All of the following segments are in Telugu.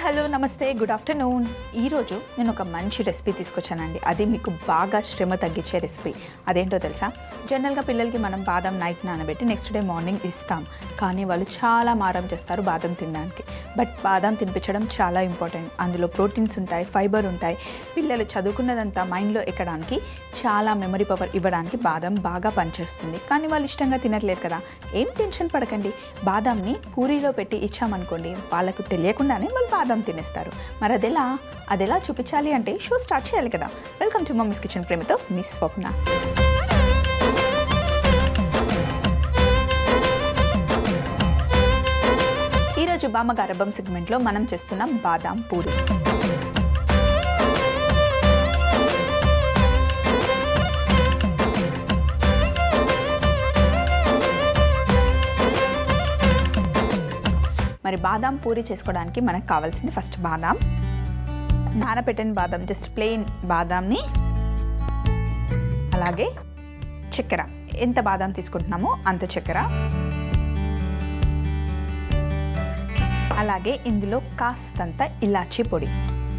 హలో నమస్తే గుడ్ ఆఫ్టర్నూన్ ఈరోజు నేను ఒక మంచి రెసిపీ తీసుకొచ్చానండి అది మీకు బాగా శ్రమ తగ్గించే రెసిపీ అదేంటో తెలుసా జనరల్గా పిల్లలకి మనం బాదం నైట్ నానబెట్టి నెక్స్ట్ డే మార్నింగ్ ఇస్తాం కానీ వాళ్ళు చాలా మారం చేస్తారు బాదం తినడానికి బట్ బాదం తినిపించడం చాలా ఇంపార్టెంట్ అందులో ప్రోటీన్స్ ఉంటాయి ఫైబర్ ఉంటాయి పిల్లలు చదువుకున్నదంతా మైండ్లో ఎక్కడానికి చాలా మెమరీ పవర్ ఇవ్వడానికి బాదం బాగా పనిచేస్తుంది కానీ వాళ్ళు ఇష్టంగా తినట్లేదు కదా ఏం టెన్షన్ పడకండి బాదాంని పూరీలో పెట్టి ఇచ్చామనుకోండి వాళ్ళకు తెలియకుండానే వాళ్ళు బాదం తినేస్తారు మరి అదెలా అదెలా చూపించాలి అంటే షో స్టార్ట్ చేయాలి కదా వెల్కమ్ టు మమ్మీస్ కిచెన్ ప్రేమతో మిస్ స్వప్న ఈరోజు బామ్మగారబ్బం సెగ్మెంట్లో మనం చేస్తున్నాం బాదాం పూరి మరి బాదాం పూరి చేసుకోవడానికి మనకు కావాల్సింది ఫస్ట్ బాదాం నానబెట్టిన బాదాం జస్ట్ ప్లెయిన్ బాదాంని అలాగే చక్కెర ఎంత బాదాం తీసుకుంటున్నామో అంత చక్కెర అలాగే ఇందులో కాస్తంత ఇలాచీ పొడి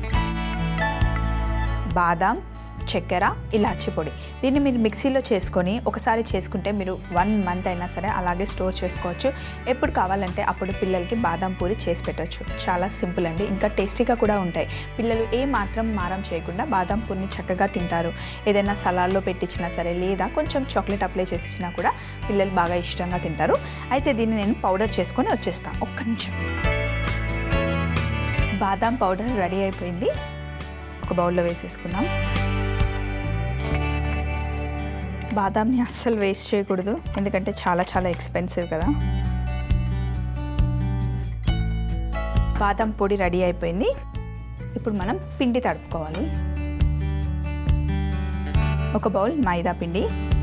బాదాం చక్కెర ఇలాచీ పొడి దీన్ని మీరు మిక్సీలో చేసుకొని ఒకసారి చేసుకుంటే మీరు వన్ మంత్ అయినా సరే అలాగే స్టోర్ చేసుకోవచ్చు ఎప్పుడు కావాలంటే అప్పుడు పిల్లలకి బాదం పూరి చేసి పెట్టచ్చు చాలా సింపుల్ అండి ఇంకా టేస్టీగా కూడా ఉంటాయి పిల్లలు ఏ మాత్రం మారం చేయకుండా బాదం పూరిని చక్కగా తింటారు ఏదైనా సలాడ్లో పెట్టించినా సరే లేదా కొంచెం చాక్లెట్ అప్లై చేసినా కూడా పిల్లలు బాగా ఇష్టంగా తింటారు అయితే దీన్ని నేను పౌడర్ చేసుకొని వచ్చేస్తాను ఒక్క నిమిషం బాదాం పౌడర్ రెడీ అయిపోయింది ఒక బౌల్లో వేసేసుకుందాం బాదాంని అస్సలు వేస్ట్ చేయకూడదు ఎందుకంటే చాలా చాలా ఎక్స్పెన్సివ్ కదా బాదాం పొడి రెడీ అయిపోయింది ఇప్పుడు మనం పిండి తడుపుకోవాలి ఒక బౌల్ మైదా పిండి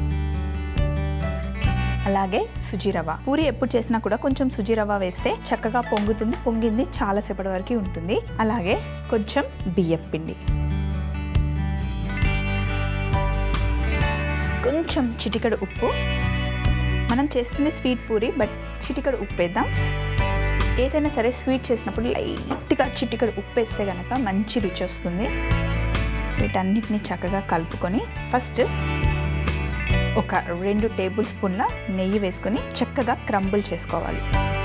అలాగే సుజీ రవ్వ పూరి ఎప్పుడు చేసినా కూడా కొంచెం సుజీ రవ్వ వేస్తే చక్కగా పొంగుతుంది పొంగింది చాలాసేపటి వరకు ఉంటుంది అలాగే కొంచెం బియ్యం పిండి కొంచెం చిటికెడు ఉప్పు మనం చేస్తుంది స్వీట్ పూరి బట్ చిటికెడు ఉప్పు వేద్దాం ఏదైనా సరే స్వీట్ చేసినప్పుడు లైట్గా చిటికెడు ఉప్పు వేస్తే కనుక మంచి రుచి వస్తుంది వీటన్నిటిని చక్కగా కలుపుకొని ఫస్ట్ ఒక రెండు టేబుల్ స్పూన్ల నెయ్యి వేసుకొని చక్కగా క్రంబుల్ చేసుకోవాలి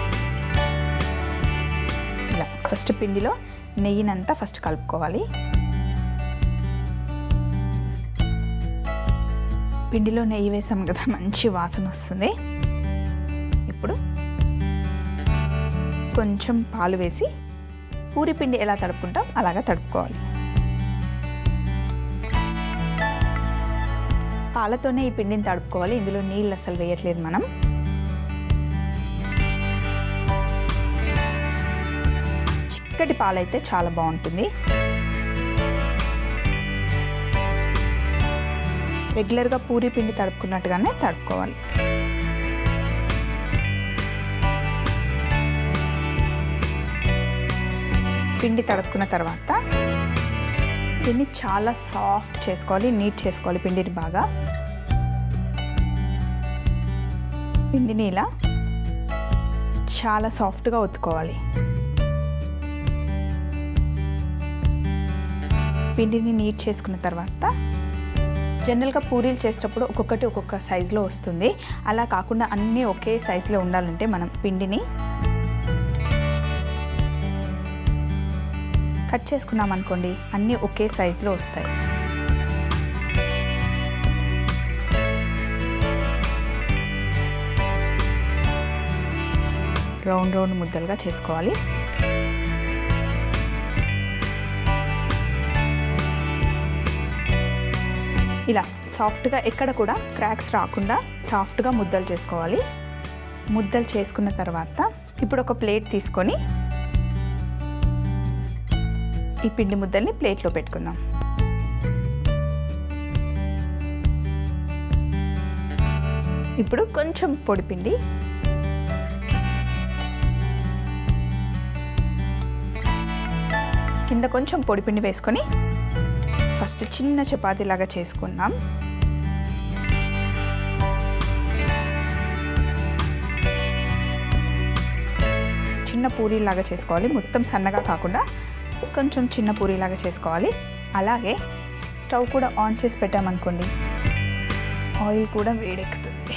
ఇలా ఫస్ట్ పిండిలో నెయ్యినంతా ఫస్ట్ కలుపుకోవాలి పిండిలో నెయ్యి వేసాం కదా మంచి వాసన వస్తుంది ఇప్పుడు కొంచెం పాలు వేసి పూరి పిండి ఎలా తడుపుకుంటాం అలాగా తడుపుకోవాలి పాలతోనే ఈ పిండిని తడుపుకోవాలి ఇందులో నీళ్ళు అసలు వేయట్లేదు మనం చిక్కటి పాలైతే చాలా బాగుంటుంది రెగ్యులర్గా పూరి పిండి తడుపుకున్నట్టుగానే తడుపుకోవాలి పిండి తడుపుకున్న తర్వాత దీన్ని చాలా సాఫ్ట్ చేసుకోవాలి నీట్ చేసుకోవాలి పిండిని బాగా పిండిని ఇలా చాలా సాఫ్ట్గా ఒత్తుకోవాలి పిండిని నీట్ చేసుకున్న తర్వాత జనరల్గా పూరీలు చేసేటప్పుడు ఒక్కొక్కటి ఒక్కొక్క సైజులో వస్తుంది అలా కాకుండా అన్నీ ఒకే సైజులో ఉండాలంటే మనం పిండిని కట్ చేసుకున్నాం అనుకోండి అన్నీ ఒకే సైజులో వస్తాయి రౌండ్ రౌండ్ ముద్దలుగా చేసుకోవాలి ఇలా సాఫ్ట్గా ఎక్కడ కూడా క్రాక్స్ రాకుండా సాఫ్ట్గా ముద్దలు చేసుకోవాలి ముద్దలు చేసుకున్న తర్వాత ఇప్పుడు ఒక ప్లేట్ తీసుకొని ఈ పిండి ముద్దల్ని ప్లేట్లో పెట్టుకుందాం ఇప్పుడు కొంచెం పొడి పిండి కింద కొంచెం పొడి పిండి వేసుకొని ఫస్ట్ చిన్న చపాతీ లాగా చేసుకుందాం చిన్న పూరీలాగా చేసుకోవాలి మొత్తం సన్నగా కాకుండా కొంచెం చిన్న పూరీలాగా చేసుకోవాలి అలాగే స్టవ్ కూడా ఆన్ చేసి పెట్టామనుకోండి ఆయిల్ కూడా వేడెక్కుతుంది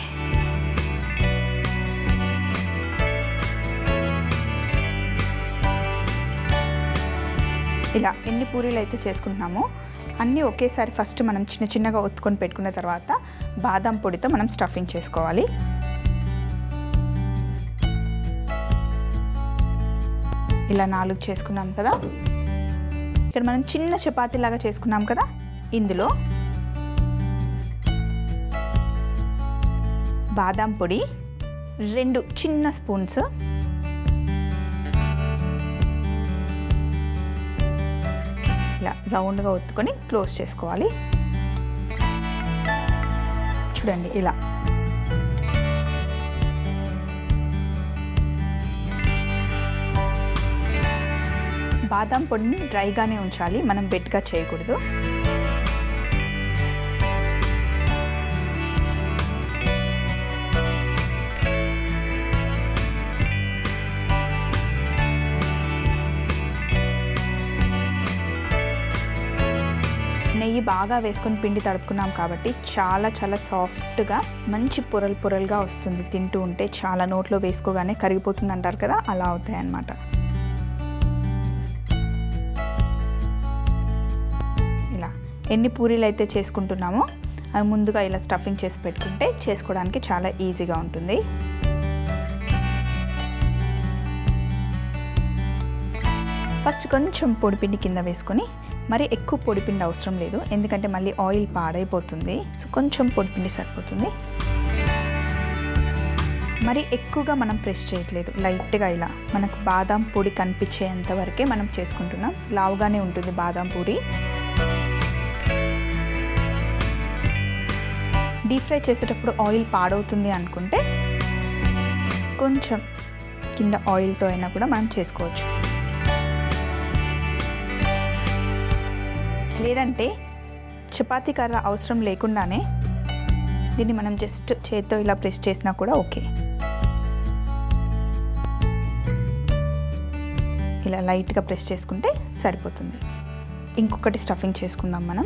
ఇలా ఎన్ని పూరీలు అయితే చేసుకుంటున్నామో అన్నీ ఒకేసారి ఫస్ట్ మనం చిన్న చిన్నగా ఒత్తుకొని పెట్టుకున్న తర్వాత బాదం పొడితో మనం స్టఫింగ్ చేసుకోవాలి ఇలా నాలుగు చేసుకున్నాం కదా ఇక్కడ మనం చిన్న చపాతీ లాగా చేసుకున్నాం కదా ఇందులో బాదం పొడి రెండు చిన్న స్పూన్స్ ఇలా రౌండ్గా ఒత్తుకొని క్లోజ్ చేసుకోవాలి చూడండి ఇలా బాదం పొడిని డ్రైగానే ఉంచాలి మనం బెట్గా చేయకూడదు నెయ్యి బాగా వేసుకొని పిండి తడుపుకున్నాం కాబట్టి చాలా చాలా సాఫ్ట్గా మంచి పొరలు పొరలుగా వస్తుంది తింటూ ఉంటే చాలా నోట్లో వేసుకోగానే కరిగిపోతుంది అంటారు కదా అలా అవుతాయి అన్నమాట ఇలా ఎన్ని పూరీలు అయితే చేసుకుంటున్నామో అవి ముందుగా ఇలా స్టఫింగ్ చేసి పెట్టుకుంటే చేసుకోవడానికి చాలా ఈజీగా ఉంటుంది ఫస్ట్ కొంచెం పొడిపిండి కింద వేసుకొని మరి ఎక్కువ పొడిపిండి అవసరం లేదు ఎందుకంటే మళ్ళీ ఆయిల్ పాడైపోతుంది సో కొంచెం పొడిపిండి సరిపోతుంది మరి ఎక్కువగా మనం ప్రెస్ చేయట్లేదు లైట్గా ఇలా మనకు బాదం పొడి కనిపించేంత వరకే మనం చేసుకుంటున్నాం లావుగానే ఉంటుంది బాదం పూరి డీప్ ఫ్రై చేసేటప్పుడు ఆయిల్ పాడవుతుంది అనుకుంటే కొంచెం కింద ఆయిల్తో అయినా కూడా మనం చేసుకోవచ్చు లేదంటే చపాతీ కర్ర అవసరం లేకుండానే దీన్ని మనం జస్ట్ చేత్తో ఇలా ప్రెస్ చేసినా కూడా ఓకే ఇలా లైట్గా ప్రెస్ చేసుకుంటే సరిపోతుంది ఇంకొకటి స్టఫింగ్ చేసుకుందాం మనం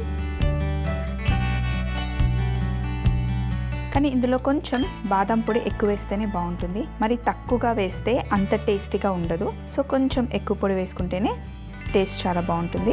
కానీ ఇందులో కొంచెం బాదం పొడి ఎక్కువ వేస్తేనే బాగుంటుంది మరి తక్కువగా వేస్తే అంత టేస్టీగా ఉండదు సో కొంచెం ఎక్కువ పొడి వేసుకుంటేనే టేస్ట్ చాలా బాగుంటుంది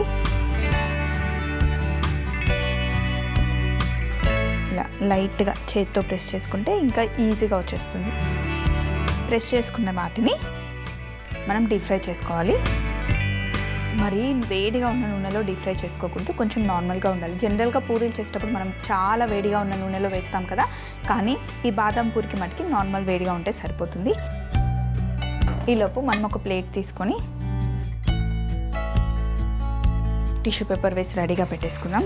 ఇలా లైట్గా చేతితో ప్రెస్ చేసుకుంటే ఇంకా ఈజీగా వచ్చేస్తుంది ప్రెస్ చేసుకున్న వాటిని మనం డీప్ ఫ్రై చేసుకోవాలి మరి వేడిగా ఉన్న నూనెలో డీప్ ఫ్రై చేసుకోకూడదు కొంచెం నార్మల్గా ఉండాలి జనరల్గా పూరీలు చేసేటప్పుడు మనం చాలా వేడిగా ఉన్న నూనెలో వేస్తాం కదా కానీ ఈ బాదం పూరికి మటుకి నార్మల్ వేడిగా ఉంటే సరిపోతుంది ఈలోపు మనం ఒక ప్లేట్ తీసుకొని టిష్యూ పేపర్ వేసి రెడీగా పెట్టేసుకుందాం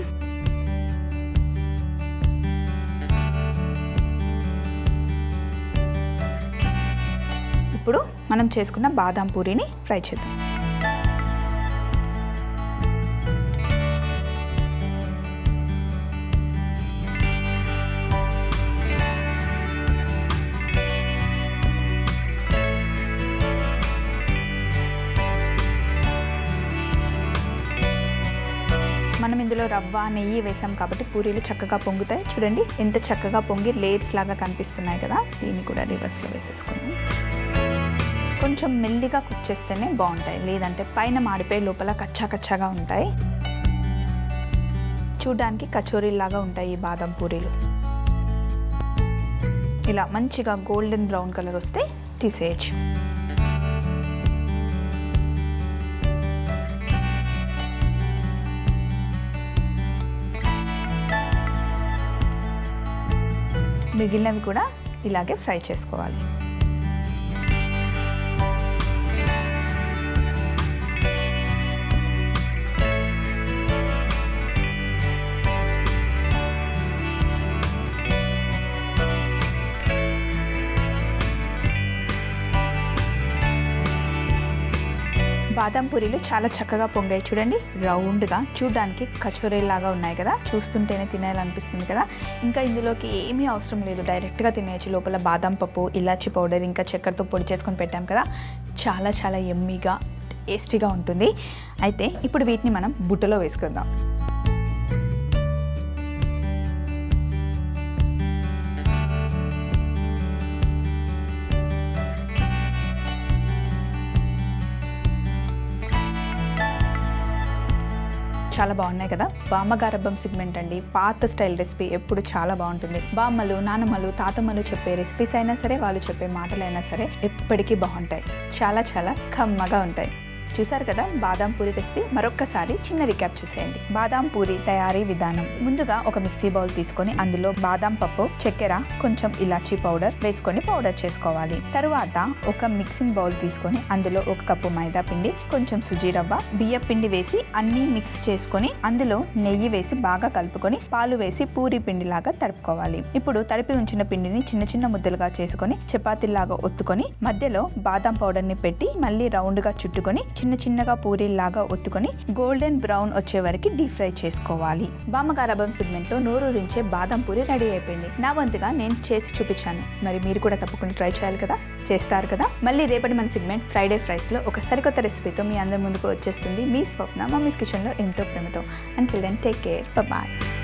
ఇప్పుడు మనం చేసుకున్న బాదం పూరిని ఫ్రై చేద్దాం మనం ఇందులో రవ్వ నెయ్యి వేసాం కాబట్టి పూరీలు చక్కగా పొంగుతాయి చూడండి ఎంత చక్కగా పొంగి లేయర్స్ లాగా కనిపిస్తున్నాయి కదా దీన్ని కూడా రివర్స్లో వేసేసుకుందాం కొంచెం మెల్లిగా కుక్ చేస్తేనే బాగుంటాయి లేదంటే పైన మాడిపోయి లోపల కచ్చా కచ్చాగా ఉంటాయి చూడ్డానికి కచోరీలాగా ఉంటాయి ఈ బాదం పూరీలు ఇలా మంచిగా గోల్డెన్ బ్రౌన్ కలర్ వస్తే తీసేయచ్చు మిగిలినవి కూడా ఇలాగే ఫ్రై చేసుకోవాలి బాదం పూరీలు చాలా చక్కగా పొంగాయి చూడండి రౌండ్గా చూడడానికి కచోరీలాగా ఉన్నాయి కదా చూస్తుంటేనే తినేయాలనిపిస్తుంది కదా ఇంకా ఇందులోకి ఏమీ అవసరం లేదు డైరెక్ట్గా తినేయచ్చు లోపల బాదం పప్పు ఇలాచి పౌడర్ ఇంకా చక్కెరతో పొడి చేసుకొని పెట్టాం కదా చాలా చాలా ఎమ్మీగా టేస్టీగా ఉంటుంది అయితే ఇప్పుడు వీటిని మనం బుట్టలో వేసుకుందాం చాలా బాగున్నాయి కదా బామ్మగారబ్బం సిగ్మెంట్ అండి పాత స్టైల్ రెసిపీ ఎప్పుడు చాలా బాగుంటుంది బామ్మలు నానమ్మలు తాతమ్మలు చెప్పే రెసిపీస్ అయినా సరే వాళ్ళు చెప్పే మాటలైనా సరే ఎప్పటికీ బాగుంటాయి చాలా చాలా కమ్మగా ఉంటాయి చూసారు కదా బాదాం పూరి రెసిపీ మరొక్కసారి చిన్న రికాప్ చూసేయండి బాదాం పూరి తయారీ విధానం ముందుగా ఒక మిక్సీ బౌల్ తీసుకొని అందులో బాదాం పప్పు చక్కెర కొంచెం ఇలాచీ పౌడర్ వేసుకొని పౌడర్ చేసుకోవాలి తరువాత ఒక మిక్సింగ్ బౌల్ తీసుకొని అందులో ఒక కప్పు మైదా పిండి కొంచెం సుజీ రవ్వ బియ్య పిండి వేసి అన్నీ మిక్స్ చేసుకొని అందులో నెయ్యి వేసి బాగా కలుపుకొని పాలు వేసి పూరి పిండిలాగా తడుపుకోవాలి ఇప్పుడు తడిపి ఉంచిన పిండిని చిన్న చిన్న ముద్దలుగా చేసుకొని చపాతీలాగా ఒత్తుకొని మధ్యలో బాదాం పౌడర్ ని పెట్టి మళ్ళీ రౌండ్ గా చుట్టుకొని చిన్న చిన్నగా పూరీలాగా ఒత్తుకొని గోల్డెన్ బ్రౌన్ వచ్చే వరకు డీప్ ఫ్రై చేసుకోవాలి బామ్మగారభం సెగ్మెంట్ లో నోరూరించే బాదం పూరి రెడీ అయిపోయింది నా వంతుగా నేను చేసి చూపించాను మరి మీరు కూడా తప్పకుండా ట్రై చేయాలి కదా చేస్తారు కదా మళ్ళీ రేపటి మన సెగ్మెంట్ ఫ్రైడే ఫ్రైస్ లో ఒక సరికొత్త రెసిపీతో మీ అందరి ముందుకు వచ్చేస్తుంది మీ స్వప్న మమ్మీస్ కిచెన్ లో ఎంతో ప్రేమతో until then take care bye